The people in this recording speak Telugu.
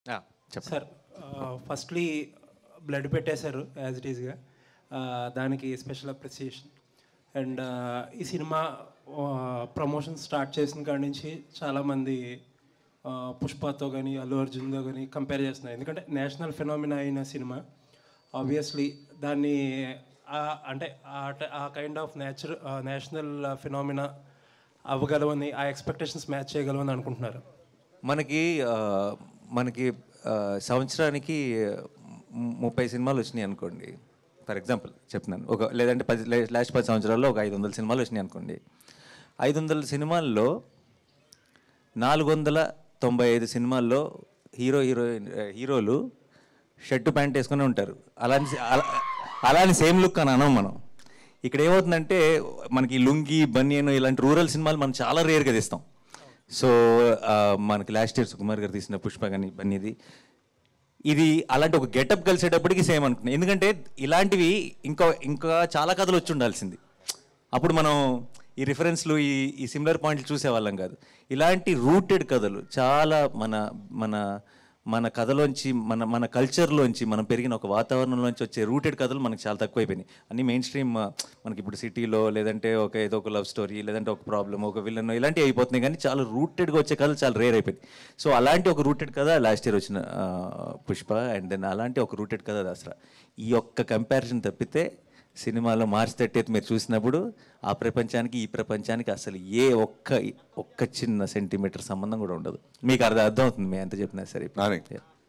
చెప్పండి సార్ ఫస్ట్లీ బ్లడ్ పెట్టేశారు యాజ్ ఇట్ ఈస్గా దానికి స్పెషల్ అప్రిసియేషన్ అండ్ ఈ సినిమా ప్రమోషన్ స్టార్ట్ చేసిన కాడి నుంచి చాలామంది పుష్పతో కానీ అల్లు అర్జున్తో కానీ కంపేర్ చేస్తున్నారు ఎందుకంటే నేషనల్ ఫినామినా అయిన సినిమా ఆబ్వియస్లీ దాన్ని ఆ- అంటే ఆ kind of nature national phenomena అవ్వగలవని ఆ ఎక్స్పెక్టేషన్స్ మ్యాచ్ చేయగలవని అనుకుంటున్నారు మనకి ఆ, మనకి ఆ, సంవత్సరానికి ము- ముప్పై సినిమాలు వచ్చినాయి అనుకోండి ఫర్ ఎగ్జాంపుల్ చెప్తున్నాను ఒక లేదంటే పది లాస్ట్ పది సంవత్సరాల్లో ఒక ఐదు వందల సినిమాలు వచ్చినాయి అనుకోండి ఐదు వందల సినిమాల్లో నాలుగు వందల తొంభై ఐదు సినిమాల్లో హీరో హీరోయిన్ హీరోలు షర్ట్ ప్యాంట్ వేసుకుని ఉంటారు అలాంటి సి- అలా- అలాంటి సేమ్ లుక్ అని అనం మనం ఇక్కడ ఏమవుతుందంటే మనకి లుంగి బనియన్ ఇలాంటి రూరల్ సినిమాలు మనం చాలా రేర్గా తీస్తాం సో ఆ, మనకి లాస్ట్ ఇయర్ సుకుమార్ గారు తీసిన పుష్ప కానీ బన్నీది ఇది అలాంటి ఒక గెటప్ కలిసేటప్పటికి సేమ్ అనుకున్నాను ఎందుకంటే ఇలాంటివి ఇంకా ఇంకా చాలా కథలు వచ్చి ఉండాల్సింది అప్పుడు మనం ఈ రిఫరెన్స్లు ఈ ఈ సిమిలర్ పాయింట్లు చూసేవాళ్ళం కాదు ఇలాంటి రూటెడ్ కథలు చాలా మన మన మన కథలోంచి మన మన కల్చర్లోంచి మనం పెరిగిన ఒక వాతావరణంలోంచి వచ్చే రూటెడ్ కథలు మనకి చాలా తక్కువైపోయినాయి అన్ని మెయిన్ స్ట్రీమ్ మనకి ఇప్పుడు సిటీలో లేదంటే ఒక ఏదో ఒక లవ్ స్టోరీ లేదంటే ఒక ప్రాబ్లమ్ ఒక విలన్ ఇలాంటివి అయిపోతున్నాయి కానీ చాలా రూటెడ్గా వచ్చే కథలు చాలా రేర్ అయిపోయింది సో అలాంటి ఒక రూటెడ్ కథ లాస్ట్ ఇయర్ వచ్చిన ఆ, పుష్ప అండ్ దెన్ అలాంటి ఒక రూటెడ్ కథ దసరా ఈ యొక్క కంపారిజన్ తప్పితే సినిమాలో మార్చి తట్టేది మీరు చూసినప్పుడు ఆ ప్రపంచానికి ఈ ప్రపంచానికి అసలు ఏ ఒక్క ఒక్క చిన్న సెంటీమీటర్ సంబంధం కూడా ఉండదు మీకు అర్థం అర్థం అవుతుంది మీ ఎంత చెప్పినా సరే నాని. Yeah.